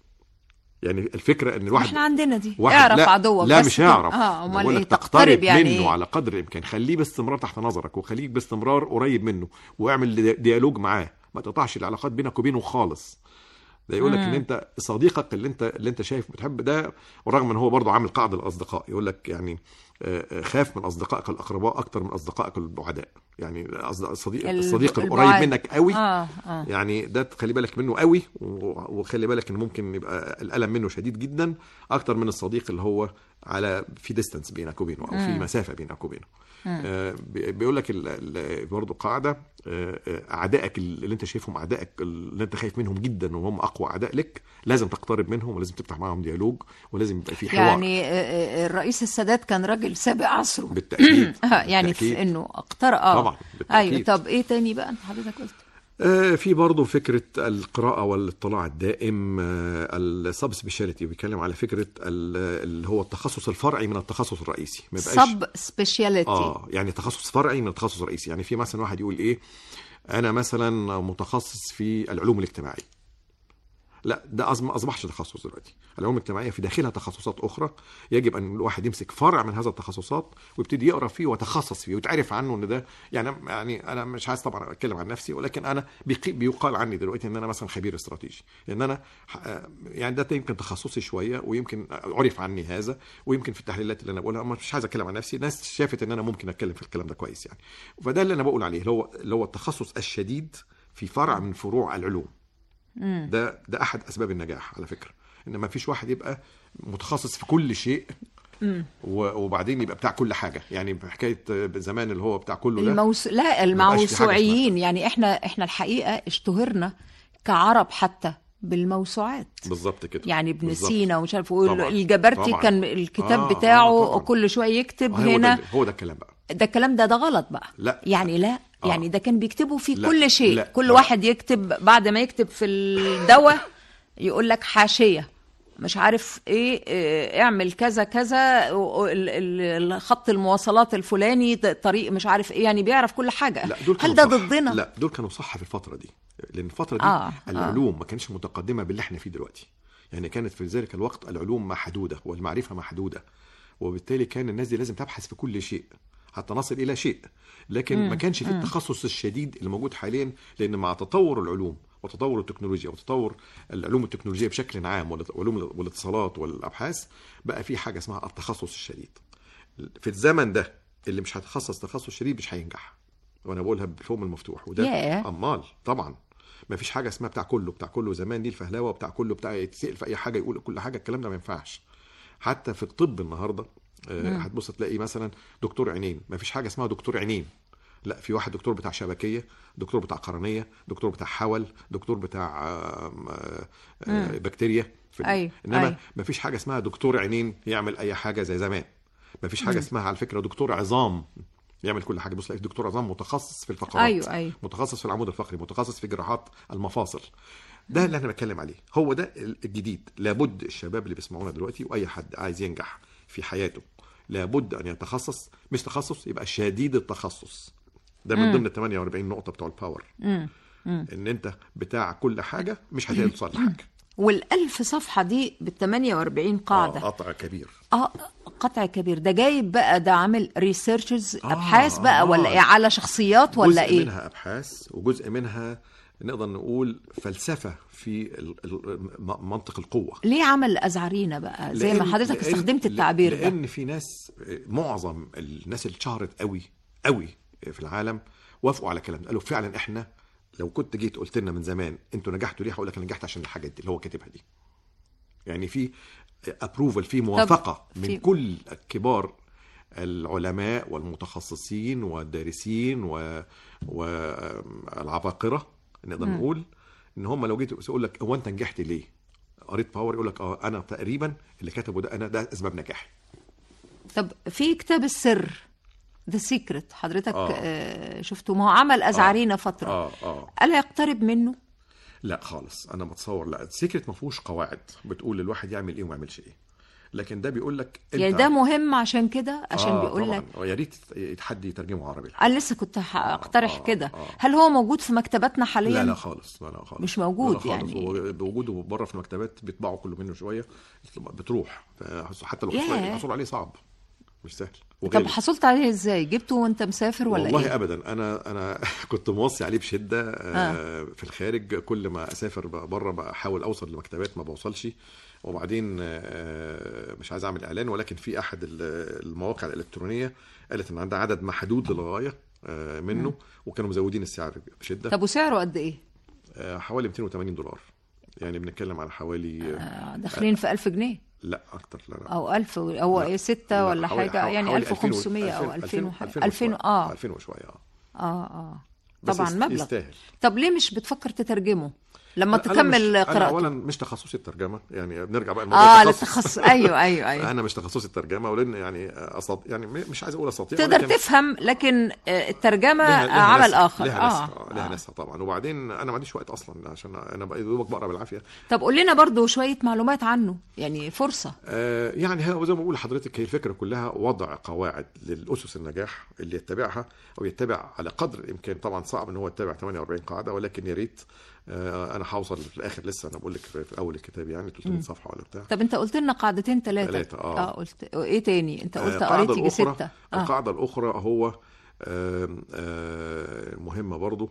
يعني الفكره ان الواحد احنا عندنا دي واحد اعرف لا عدوك لا بس مش كده. هيعرف اه امال بقول ايه لك تقترب يعني منه إيه؟ على قدر الامكان خليه باستمرار تحت نظرك وخليك باستمرار قريب منه واعمل دي- ديالوج معاه ما تقطعش العلاقات بينك وبينه خالص ده يقول لك ان انت صديقك اللي انت اللي انت شايف بتحب ده ورغم ان هو برضه عامل قاعده للاصدقاء يقول لك يعني آه، آه، خاف من اصدقائك الاقرباء اكتر من اصدقائك البعداء يعني الأصد- الصديق ال- الصديق البعاد. القريب منك قوي اه اه يعني ده تخلي بالك منه قوي و- وخلي بالك ان ممكن يبقى الالم منه شديد جدا اكتر من الصديق اللي هو على في ديستانس بينك وبينه او في مسافه بينك وبينه آه بي- بيقول لك ال- ال- برضه قاعده آه، آه، اعدائك اللي انت شايفهم اعدائك اللي انت خايف منهم جدا وهم اقوى اعداء لك لازم تقترب منهم ولازم تفتح معاهم ديالوج ولازم يبقى في حوار يعني آه، آه، الرئيس السادات كان راجل سابق عصره بالتاكيد آه، يعني بالتأكيد. في انه اقترأ اه طبعاً، بالتأكيد. ايوه طب ايه تاني بقى انت حضرتك قلت آه، في برضه فكرة القراءة والاطلاع الدائم السب سبيشاليتي بيتكلم على فكرة ال- اللي هو التخصص الفرعي من التخصص الرئيي ما يبقاش سب سبيشاليتي اه يعني تخصص فرعي من التخصص الرئيسي يعني في مثلا واحد يقول ايه انا مثلا متخصص في العلوم الاجتماعية لا ده أص- ما اصبحش تخصص دلوقتي العلوم الاجتماعيه في داخلها تخصصات اخرى يجب ان الواحد يمسك فرع من هذا التخصصات ويبتدي يقرا فيه ويتخصص فيه ويتعرف عنه ان ده يعني يعني انا مش عايز طبعا اتكلم عن نفسي ولكن انا بيقي- بيقال عني دلوقتي ان انا مثلا خبير استراتيجي لان انا ح- يعني ده يمكن تخصصي شويه ويمكن عرف عني هذا ويمكن في التحليلات اللي انا بقولها مش عايز اتكلم عن نفسي الناس شافت ان انا ممكن اتكلم في الكلام ده كويس يعني فده اللي انا بقول عليه اللي هو اللي هو التخصص الشديد في فرع من فروع العلوم ده ده احد اسباب النجاح على فكره ان ما فيش واحد يبقى متخصص في كل شيء و- وبعدين يبقى بتاع كل حاجه يعني حكايه زمان اللي هو بتاع كله ده الموس... لا بقاش في حاجة الموسوعيين يعني احنا احنا الحقيقه اشتهرنا كعرب حتى بالموسوعات بالظبط كده يعني ابن بالظبط. سينا ومش عارف اقول طبعاً. الجبرتي طبعاً. كان الكتاب آه، آه، بتاعه طبعاً. كل شويه يكتب هو ده هنا هو ده الكلام بقى ده الكلام ده ده غلط بقى لا. يعني لا آه. يعني ده كان بيكتبوا فيه لا. كل شيء لا. كل لا. واحد يكتب بعد ما يكتب في الدواء يقول لك حاشيه مش عارف ايه إيه، اعمل كذا كذا و- ال- ال- ال- خط المواصلات الفلاني ط- طريق مش عارف ايه يعني بيعرف كل حاجه لا دول هل كانوا ده صح. ضدنا لا دول كانوا صح في الفتره دي لان الفتره دي آه، آه. آه. العلوم ما كانتش متقدمه باللي احنا فيه دلوقتي يعني كانت في ذلك الوقت العلوم محدوده والمعرفه محدوده وبالتالي كان الناس دي لازم تبحث في كل شيء حتى نصل الى شيء لكن ما كانش في التخصص الشديد اللي موجود حاليا لان مع تطور العلوم وتطور التكنولوجيا وتطور العلوم التكنولوجيه بشكل عام وعلوم الاتصالات والابحاث بقى في حاجه اسمها التخصص الشديد في الزمن ده اللي مش هيتخصص تخصص شديد مش هينجح وانا بقولها بالفم المفتوح وده ياه. امال طبعا ما فيش حاجه اسمها بتاع كله بتاع كله زمان دي الفهلاوه بتاع كله بتاع يتسال في اي حاجه يقول كل حاجه الكلام ده ما ينفعش حتى في الطب النهارده آه، هتبص تلاقي مثلا دكتور عينين ما فيش حاجه اسمها دكتور عينين لا في واحد دكتور بتاع شبكيه دكتور بتاع قرنيه دكتور بتاع حول دكتور بتاع آم، آه، آه، بكتيريا في ال- أيوة، انما أيوة. ما فيش حاجه اسمها دكتور عينين يعمل اي حاجه زي زمان ما فيش حاجه اسمها على فكره دكتور عظام يعمل كل حاجه بص تلاقي دكتور عظام متخصص في الفقرات أيوة، أيوة. متخصص في العمود الفقري متخصص في جراحات المفاصل ده اللي احنا بنتكلم عليه هو ده الجديد لابد الشباب اللي بيسمعونا دلوقتي واي حد عايز ينجح في حياته لابد ان يتخصص مش تخصص يبقى شديد التخصص ده من ضمن ال 48 نقطه بتوع الباور ان انت بتاع كل حاجه مش هتوصل لحاجه والألف صفحة دي بال 48 قاعدة آه، قطع كبير اه قطع كبير ده جايب بقى ده عامل ريسيرشز آه، ابحاث بقى آه. ولا ايه على شخصيات ولا جزء ايه منها ابحاث وجزء منها نقدر نقول فلسفه في ال- ال- م- منطق القوه ليه عمل ازعرينا بقى زي ما لأن- حضرتك لأن- استخدمت التعبير ده لان في ناس معظم الناس اللي اتشهرت قوي قوي في العالم وافقوا على الكلام ده قالوا فعلا احنا لو كنت جيت قلت لنا من زمان انتوا نجحتوا ليه هقول لك انا نجحت عشان الحاجات دي اللي هو كاتبها دي يعني في ابروفل في موافقه في- من كل كبار العلماء والمتخصصين والدارسين و... والعباقره نقدر نقول ان هم لو جيت يقول لك هو انت نجحت ليه؟ قريت باور يقول لك اه انا تقريبا اللي كتبه ده انا ده اسباب نجاحي طب في كتاب السر ذا سيكريت حضرتك آه. آه شفته ما هو عمل ازعرينا فتره اه اه الا يقترب منه لا خالص انا بتصور لا السيكريت ما فيهوش قواعد بتقول للواحد يعمل ايه وما يعملش ايه لكن ده بيقول لك انت يعني ده مهم عشان كده عشان آه بيقول طبعاً. لك ويا ريت حد يترجمه عربي انا لسه كنت هقترح آه، كده آه. هل هو موجود في مكتباتنا حاليا لا لا خالص لا لا خالص مش موجود لا لا خالص. يعني. هو بوجوده بره في المكتبات بيطبعوا كله منه شويه بتروح حتى لو ياه. الحصول الحصول عليه صعب مش سهل طب وغالي. حصلت عليه ازاي جبته وانت مسافر ولا والله ايه ابدا انا انا كنت موصي عليه بشده آه. في الخارج كل ما اسافر بره بحاول اوصل لمكتبات ما بوصلش وبعدين آه، مش عايز اعمل اعلان ولكن في احد ال- المواقع الالكترونيه قالت ان عندها عدد محدود للغايه آه، منه وكانوا مزودين السعر بشده طب وسعره قد ايه آه، حوالي 280 دولار يعني بنتكلم على حوالي آه، آه، داخلين في 1000 جنيه لا اكتر لا لا او 1000 او لا. ايه 6 لا، ولا حوالي- حاجه يعني حوالي 1500 او 2000 2000 وحاجة. 2000 2000 وشوية. اه 2000 وشويه اه اه اه بس طبعا يست- مبلغ يستاهل طب ليه مش بتفكر تترجمه لما أنا مش- تكمل أنا قراءته اولا مش تخصصي الترجمه يعني بنرجع بقى الموضوع اه التخصص. للتخصص ايوه ايوه ايوه انا مش تخصصي الترجمه ولان يعني أصد... يعني م- مش عايز اقول اساطير تقدر ولكن تفهم لكن آه، الترجمه لها- لها عمل ناسها- اخر لها اه ناسها لها آه. ناسها طبعا وبعدين انا ما عنديش وقت اصلا عشان انا بقى- يا دوبك بقرا بالعافيه طب قول لنا برضو شويه معلومات عنه يعني فرصه آه يعني هو زي ما بقول لحضرتك هي الفكره كلها وضع قواعد للاسس النجاح اللي يتبعها او يتبع على قدر الامكان طبعا صعب ان هو يتبع 48 قاعده ولكن يا ريت آه انا هوصل في الاخر لسه انا بقول لك في في اول الكتاب يعني 300 صفحه ولا بتاع طب انت قلت لنا قاعدتين ثلاثه تلاتة، آه. اه قلت ايه تاني انت قلت آه، قريت القاعدة يجي الأخرى سته اه القاعدة الأخرى هو آم، آه، مهمة برضو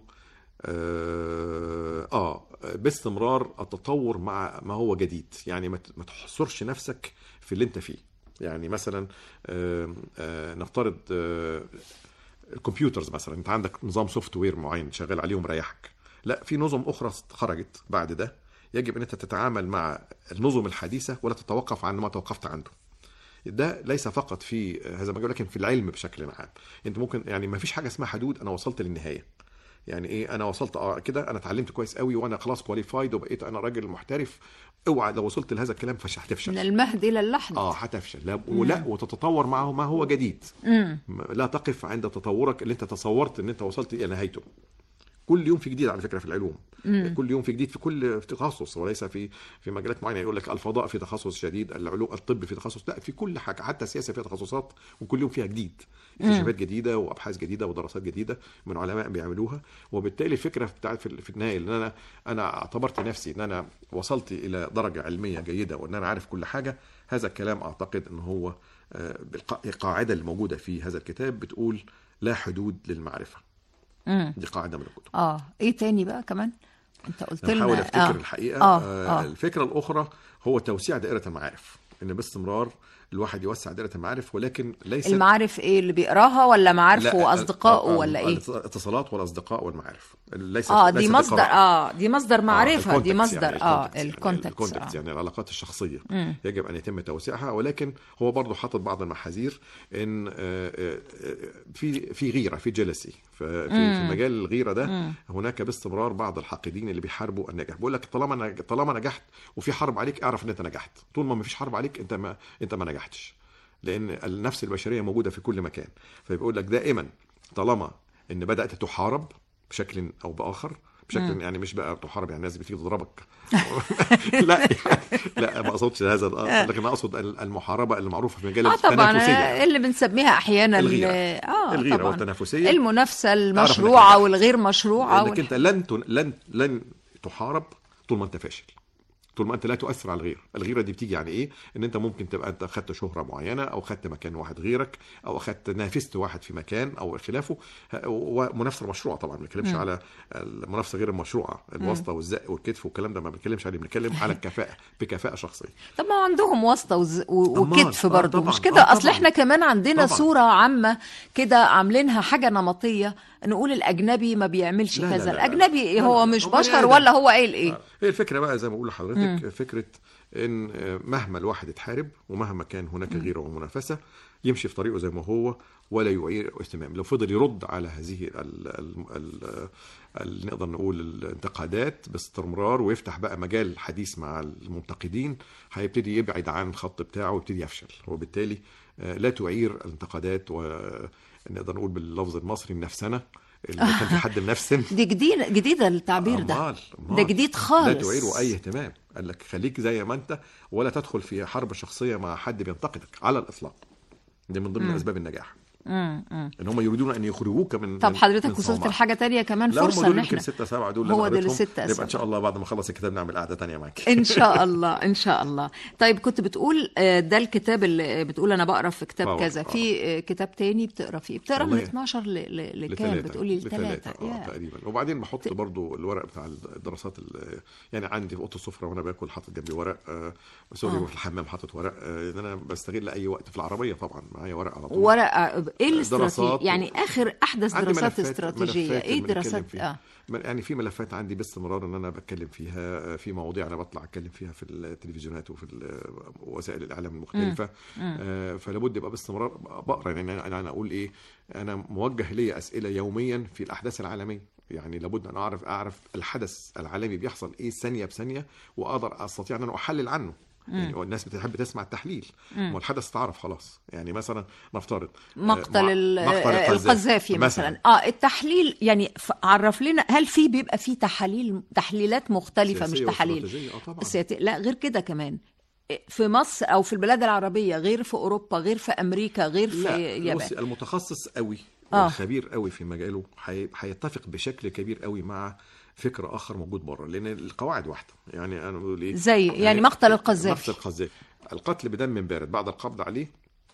آه, آه باستمرار التطور مع ما هو جديد يعني ما ت- ما تحصرش نفسك في اللي أنت فيه يعني مثلا آه آه نفترض آه الكمبيوترز مثلا انت عندك نظام سوفت وير معين شغال عليه ومريحك لا في نظم اخرى خرجت بعد ده يجب ان انت تتعامل مع النظم الحديثه ولا تتوقف عن ما توقفت عنده ده ليس فقط في هذا المجال لكن في العلم بشكل عام انت ممكن يعني ما فيش حاجه اسمها حدود انا وصلت للنهايه يعني ايه انا وصلت اه كده انا اتعلمت كويس قوي وانا خلاص كواليفايد وبقيت انا راجل محترف اوعى لو وصلت لهذا الكلام فش من هتفشل المهد الى اللحد اه هتفشل لا ولا وتتطور معه ما هو جديد لا تقف عند تطورك اللي انت تصورت ان انت وصلت الى نهايته كل يوم في جديد على فكره في العلوم كل يوم في جديد في كل في تخصص وليس في في مجالات معينه يقول لك الفضاء في تخصص شديد العلوم الطب في تخصص لا في كل حاجه حتى السياسه فيها تخصصات وكل يوم فيها جديد اكتشافات جديده وابحاث جديده ودراسات جديده من علماء بيعملوها وبالتالي الفكره بتاعت في في النهايه ان انا انا اعتبرت نفسي ان انا وصلت الى درجه علميه جيده وان انا عارف كل حاجه هذا الكلام اعتقد ان هو آه، بالق- القاعده الموجوده في هذا الكتاب بتقول لا حدود للمعرفه مم. دي قاعده من الكتب اه ايه تاني بقى كمان انت قلت لنا بحاول افتكر آه. الحقيقه آه، آه آه. الفكره الاخرى هو توسيع دائره المعارف ان باستمرار الواحد يوسع دائره المعارف ولكن ليس المعارف ايه اللي بيقراها ولا معارفه لا، واصدقائه آه، آه، ولا ايه الاتصالات والاصدقاء والمعارف ليس اه دي ليست مصدر القراءة. اه دي مصدر معرفه دي الكونتكست مصدر يعني اه الكونتكست يعني الكونتكست الكونتكست آه. يعني العلاقات الشخصيه مم. يجب ان يتم توسيعها ولكن هو برضه حاطط بعض المحاذير ان آه، آه، آه، في في غيره في جيلسي في في مجال الغيره ده هناك باستمرار بعض الحاقدين اللي بيحاربوا النجاح بيقول لك طالما نج- طالما نجحت وفي حرب عليك اعرف ان انت نجحت طول ما ما فيش حرب عليك انت ما انت ما نجحتش لان النفس البشريه موجوده في كل مكان فبيقول لك دائما طالما ان بدات تحارب بشكل او باخر بشكل يعني مش بقى تحارب يعني الناس بتيجي تضربك لا لا ما اقصدش هذا الأ- لكن اقصد المحاربه المعروفه في مجال اه طبعا التنافسيه آه، اللي بنسميها احيانا ال- الغيرة. اه الغيره طبعا والتنافسيه المنافسه إنك المشروعه نجحت. والغير مشروعه انك وال... انت لن تن- لن لن تحارب طول ما انت فاشل طول ما انت لا تؤثر على الغير الغيره دي بتيجي يعني ايه ان انت ممكن تبقى انت خدت شهره معينه او خدت مكان واحد غيرك او اخدت نافست واحد في مكان او خلافه ه- ومنافسه مشروعه طبعا ما بنتكلمش على المنافسه غير المشروعه الواسطه والزق والكتف والكلام ده ما بنتكلمش عليه بنتكلم على الكفاءه بكفاءه شخصيه طب ما عندهم واسطه وز... و... أمال. وكتف آه برضه طبعاً. مش كده آه اصل طبعاً. احنا كمان عندنا طبعاً. صوره عامه كده عاملينها حاجه نمطيه نقول الاجنبي ما بيعملش لا، لا، كذا لا، لا. الاجنبي لا، هو لا. مش هو بشر بني آدم. ولا هو قايل ايه آه. هي الفكره بقى زي ما بقول لحضرتك فكره ان مهما الواحد اتحارب ومهما كان هناك غيره ومنافسه يمشي في طريقه زي ما هو ولا يعير اهتمام لو فضل يرد على هذه ال ال ال ال نقدر نقول الانتقادات باستمرار ويفتح بقى مجال حديث مع المنتقدين هيبتدي يبعد عن الخط بتاعه ويبتدي يفشل وبالتالي آه، لا تعير الانتقادات ونقدر نقول باللفظ المصري النفسنه اللي كان في حد منفسن دي جديد جديده التعبير ده أمال أمال. ده جديد خالص لا تعيره اي اهتمام قال لك خليك زي ما انت ولا تدخل في حرب شخصيه مع حد بينتقدك على الاطلاق دي من ضمن اسباب النجاح مم. مم. ان هم يريدون ان يخرجوك من طب من- حضرتك من وصلت صومعك. لحاجه تانية كمان لا هم فرصه دول ان يمكن احنا ستة سبعة دول اللي هو أنا دول قريتهم. الستة يبقى سبعة. ان شاء الله بعد ما اخلص الكتاب نعمل قعده تانية معاك ان شاء الله ان شاء الله طيب كنت بتقول آه، ده الكتاب اللي بتقول انا بقرا في كتاب باور، كذا آه. في آه، كتاب تاني بتقرا فيه بتقرا من والله 12 ل- ل- لكام لثلاثة. بتقولي لثلاثة لثلاثه اه تقريبا وبعدين بحط برضو الورق بتاع الدراسات ال- يعني عندي في اوضه السفره وانا باكل حاطط جنبي ورق آه سوري آه. وفي الحمام حاطط ورق آه ان انا بستغل اي وقت في العربيه طبعا معايا ورق على طول ورقه ايه الاستراتيجيه دراسات. يعني اخر احدث عندي دراسات ملفات- استراتيجيه ملفات ايه بنتكلم دراسات فيها. اه م- يعني في ملفات عندي باستمرار ان انا بتكلم فيها في مواضيع انا بطلع اتكلم فيها في التلفزيونات وفي ال- وسائل الاعلام المختلفه آه، فلا بد يبقى باستمرار بقرا يعني انا انا اقول ايه انا موجه لي اسئله يوميا في الاحداث العالميه يعني لابد ان اعرف اعرف الحدث العالمي بيحصل ايه ثانيه بثانيه واقدر استطيع ان انا احلل عنه يعني الناس بتحب تسمع التحليل والحدث تعرف خلاص يعني مثلا نفترض آه، مقتل مع- ال- مقتل آه، القذافي مثلا اه التحليل يعني ف- عرف لنا هل في بيبقى في تحاليل تحليلات مختلفه مش سياسية تحاليل واستراتيجية، آه طبعاً. سياتي لا غير كده كمان في مصر او في البلاد العربيه غير في اوروبا غير في امريكا غير في لا اليابان بصي المتخصص قوي آه. والخبير قوي في مجاله هي- هيتفق بشكل كبير قوي مع فكر اخر موجود بره لان القواعد واحده يعني انا بقول ايه زي- يعني مقتل القذافي. مقتل القذافي القتل بدم بارد بعد القبض عليه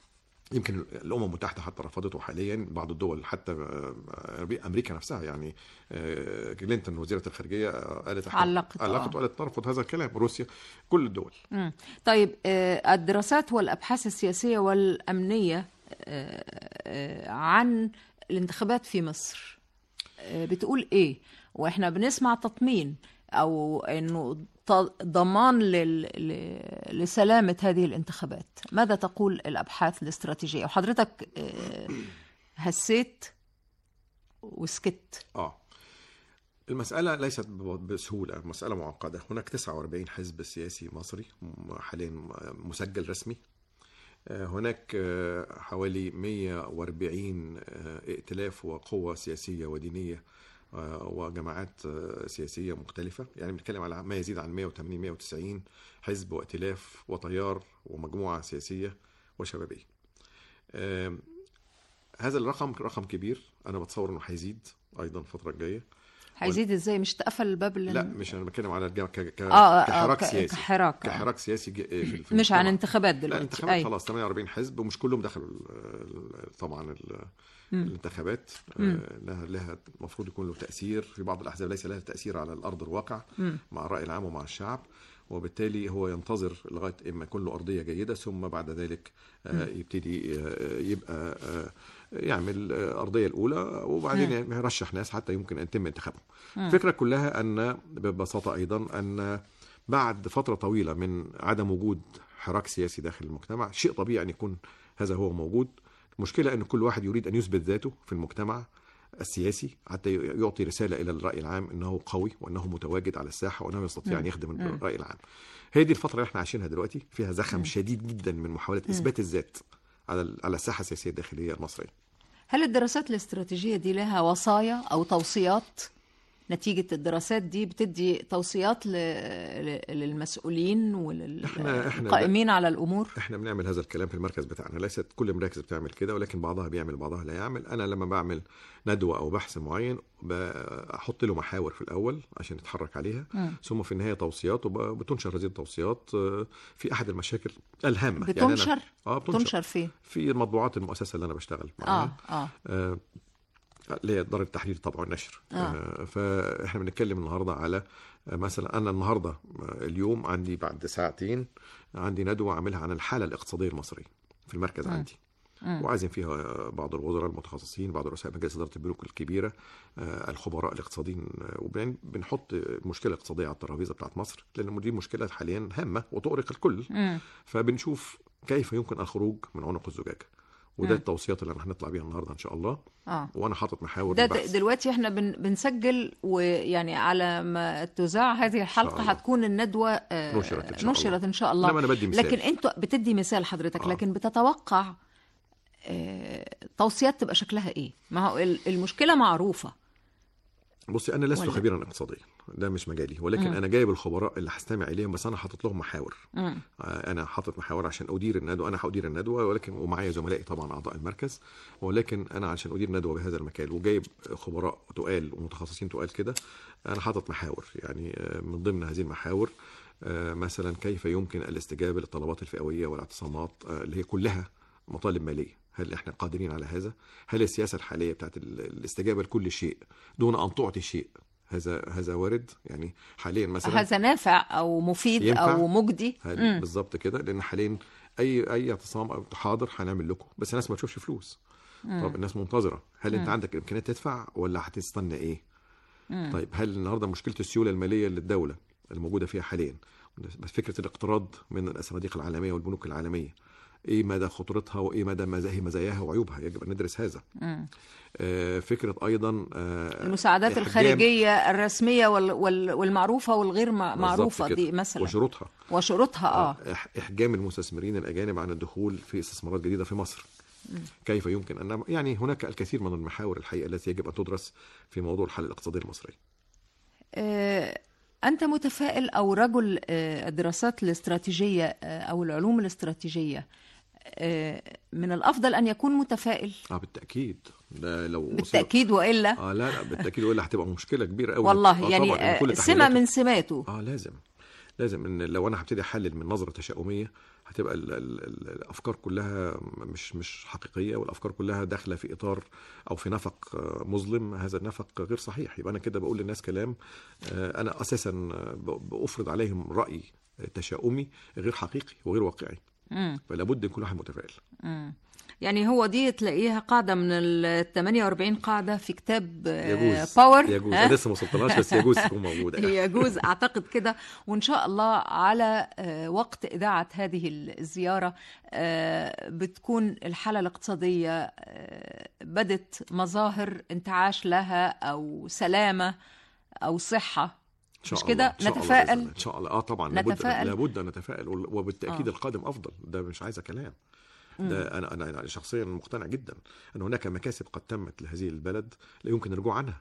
يمكن الامم المتحده حتى رفضته حاليا بعض الدول حتى آه، امريكا نفسها يعني آه، كلينتون وزيره الخارجيه آه، قالت إحنا- علقت، آه. علقت وقالت ترفض هذا الكلام روسيا كل الدول مم. طيب آه، الدراسات والابحاث السياسيه والامنيه آه، آه، عن الانتخابات في مصر آه، بتقول ايه واحنا بنسمع تطمين او انه ط- ضمان لل... ل- لسلامه هذه الانتخابات ماذا تقول الابحاث الاستراتيجيه وحضرتك آه، هسيت وسكت اه المسألة ليست ب- بسهولة مسألة معقدة هناك 49 حزب سياسي مصري م- حاليا م- مسجل رسمي آه، هناك آه، حوالي 140 آه، ائتلاف وقوة سياسية ودينية آه، وجماعات آه، سياسيه مختلفه يعني بنتكلم على ما يزيد عن 180 190 حزب وائتلاف وتيار ومجموعه سياسيه وشبابيه آم، هذا الرقم رقم كبير انا بتصور انه هيزيد ايضا الفتره الجايه هيزيد ازاي مش تقفل الباب لل... لا مش انا بتكلم على الجامعة ك... ك... آه، آه، كحراك ك- سياسي كحراك، آه. كحراك سياسي ج... في في مش عن المجتمع. انتخابات لا دلوقتي الانتخابات أي. خلاص 48 حزب ومش كلهم دخلوا ال- ال- طبعا ال- الانتخابات آه، لها لها المفروض يكون له تاثير في بعض الاحزاب ليس لها تاثير على الارض الواقع مع الراي العام ومع الشعب وبالتالي هو ينتظر لغايه اما يكون له ارضيه جيده ثم بعد ذلك آه، يبتدي آه، يبقى آه، يعمل آه، ارضيه الاولى وبعدين يرشح ناس حتى يمكن ان يتم انتخابهم. الفكره كلها ان ببساطه ايضا ان بعد فتره طويله من عدم وجود حراك سياسي داخل المجتمع شيء طبيعي ان يكون هذا هو موجود المشكله ان كل واحد يريد ان يثبت ذاته في المجتمع السياسي حتى يعطي رساله الى الراي العام انه قوي وانه متواجد على الساحه وانه يستطيع ان يخدم الراي العام. هي دي الفتره اللي احنا عايشينها دلوقتي فيها زخم شديد جدا من محاوله اثبات الذات على ال- على الساحه السياسيه الداخليه المصريه. هل الدراسات الاستراتيجية دي لها وصايا أو توصيات نتيجة الدراسات دي بتدي توصيات ل... ل- للمسؤولين إحنا- إحنا وللقائمين على الأمور احنا بنعمل هذا الكلام في المركز بتاعنا ليست كل المراكز بتعمل كده ولكن بعضها بيعمل بعضها لا يعمل انا لما بعمل ندوه او بحث معين بحط له محاور في الاول عشان يتحرك عليها ثم في النهايه توصيات وبتنشر هذه التوصيات آه، في احد المشاكل الهامه يعني أنا- بتنشر اه بتنشر تنشر فين في مطبوعات المؤسسه اللي انا بشتغل اه معاها اه آه، اللي هي دار التحرير طبعا والنشر آه. آه. فاحنا بنتكلم النهارده على آه، مثلا انا النهارده آه، اليوم عندي بعد ساعتين عندي ندوه عاملها عن الحاله الاقتصاديه المصريه في المركز عندي وعازم فيها بعض الوزراء المتخصصين بعض رؤساء مجالس اداره البنوك الكبيره آه، الخبراء الاقتصاديين آه، وبعدين بنحط المشكله الاقتصاديه على الترابيزه بتاعت مصر لان دي مشكله حاليا هامه وتؤرق الكل فبنشوف كيف يمكن الخروج من عنق الزجاجه وده التوصيات اللي احنا هنطلع بيها النهارده ان شاء الله اه وانا حاطط محاور ده البحث. د- دلوقتي احنا بن بنسجل ويعني على ما تذاع هذه الله. الحلقه هتكون الندوه آه، نشرت إن شاء نشرت الله. ان شاء الله إنما أنا بدي مثال. لكن انتوا بتدي مثال حضرتك آه. لكن بتتوقع آه، توصيات تبقى شكلها ايه ما هو ال- المشكله معروفه بصي انا لست ولا؟ خبيرا اقتصاديا ده مش مجالي ولكن انا جايب الخبراء اللي هستمع اليهم بس انا حاطط لهم محاور مم. آه، انا حاطط محاور عشان ادير الندوه انا هادير الندوه ولكن ومعايا زملائي طبعا اعضاء المركز ولكن انا عشان ادير ندوه بهذا المكان وجايب خبراء تقال ومتخصصين تقال كده انا حاطط محاور يعني آه، من ضمن هذه المحاور آه، مثلا كيف يمكن الاستجابه للطلبات الفئويه والاعتصامات آه، اللي هي كلها مطالب ماليه هل احنا قادرين على هذا هل السياسه الحاليه بتاعت ال- الاستجابه لكل شيء دون ان تعطي شيء هذا هذا وارد يعني حاليا مثلا هذا نافع او مفيد ينفع؟ او مجدي هذا مم. بالظبط كده لان حاليا اي اي اعتصام او حاضر هنعمل لكم بس الناس ما تشوفش فلوس طب الناس منتظره هل انت عندك امكانيات تدفع ولا هتستنى ايه طيب هل النهارده مشكله السيوله الماليه للدوله الموجوده فيها حاليا بس فكره الاقتراض من الصناديق العالميه والبنوك العالميه ايه مدى خطورتها وايه مدى مزايا مزاياها وعيوبها يجب ان ندرس هذا آه فكره ايضا آه المساعدات إحجام- الخارجيه الرسميه وال وال والمعروفه والغير مع- بالظبط معروفه كده. دي مثلا وشروطها وشروطها اه إح- احجام المستثمرين الاجانب عن الدخول في استثمارات جديده في مصر كيف يمكن ان يعني هناك الكثير من المحاور الحقيقه التي يجب ان تدرس في موضوع الحل الاقتصادي المصري آه، أنت متفائل أو رجل آه، الدراسات الاستراتيجية آه، أو العلوم الاستراتيجية آه، من الأفضل أن يكون متفائل اه بالتاكيد ده لو وصل- بالتأكيد وإلا اه لا لا بالتاكيد ولا هتبقى مشكله كبيره قوي والله آه يعني طبعاً، آه، كل سمة تحليلاته- من سماته اه لازم لازم ان لو انا هبتدي احلل من نظره تشاؤميه هتبقى ال ال ال الافكار كلها مش مش حقيقيه والافكار كلها داخله في اطار او في نفق آه، مظلم هذا النفق غير صحيح يبقى انا كده بقول للناس كلام آه، انا اساسا آه، ب- بافرض عليهم راي تشاؤمي غير حقيقي وغير واقعي مم. فلا بد يكون واحد متفائل مم. يعني هو دي تلاقيها قاعدة من ال 48 قاعدة في كتاب آه، يجوز باور يجوز ها؟ انا لسه ما وصلتلهاش بس يجوز تكون موجوده يعني. يجوز اعتقد كده وان شاء الله على آه، وقت اذاعه هذه الزياره آه، بتكون الحاله الاقتصاديه آه، بدت مظاهر انتعاش لها او سلامه او صحه إن شاء مش الله، كده إن شاء الله نتفائل؟ بإذن الله. ان شاء الله اه طبعا لابد نتفائل؟ لابد ان نتفائل وال- وبالتاكيد آه. القادم افضل ده مش عايزه كلام ده انا انا أنا شخصيا مقتنع جدا ان هناك مكاسب قد تمت لهذه البلد لا يمكن الرجوع عنها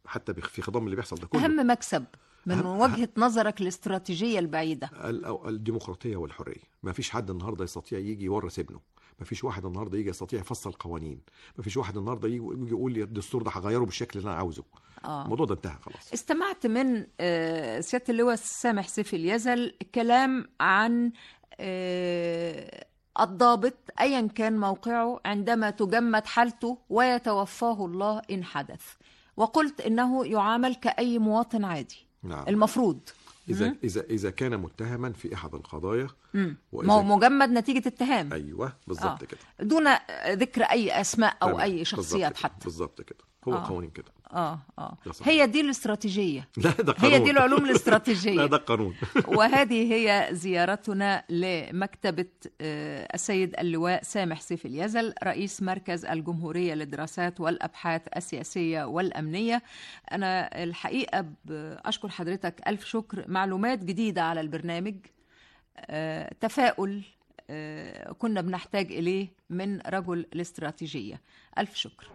حتى بخ- في خضم اللي بيحصل ده كله أهم مكسب من أهم- وجهة نظرك الاستراتيجية البعيدة ال- أو- الديمقراطيه والحريه ما فيش حد النهارده يستطيع يجي يورث ابنه ما فيش واحد النهارده يجي يستطيع يفصل قوانين ما فيش واحد النهارده يجي يجي يقول لي الدستور ده هغيره بالشكل اللي انا عاوزه آه. الموضوع ده انتهى خلاص استمعت من آه، سيادة اللواء سامح سيف اليزل كلام عن آه، الضابط أيا كان موقعه عندما تجمد حالته ويتوفاه الله إن حدث وقلت إنه يعامل كأي مواطن عادي نعم المفروض اذا اذا اذا كان متهما في احد القضايا مم. وإذا- ما هو مجمد نتيجة اتهام ايوه بالظبط كده دون ذكر أي أسماء أو تمام. أي بالظبط شخصيات كده. حتى بالظبط كده هو آه. قوانين كده آه آه ده صحيح. هي دي الاستراتيجية لا ده قانون هي دي العلوم الاستراتيجية لا ده قانون وهذه هي زيارتنا لمكتبة آه، السيد اللواء سامح سيف اليزل رئيس مركز الجمهورية للدراسات والأبحاث السياسية والأمنية أنا الحقيقة ب- أشكر حضرتك ألف شكر معلومات جديدة على البرنامج آه، تفاؤل آه، كنا بنحتاج إليه من رجل الاستراتيجية ألف شكر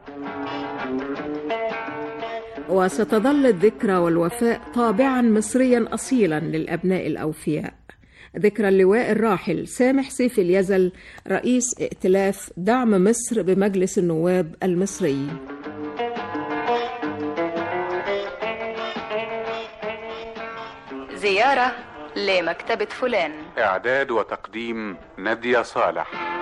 وستظل الذكرى والوفاء طابعا مصريا اصيلا للابناء الاوفياء ذكرى اللواء الراحل سامح سيف اليزل رئيس ائتلاف دعم مصر بمجلس النواب المصري زيارة لمكتبة فلان إعداد وتقديم نادية صالح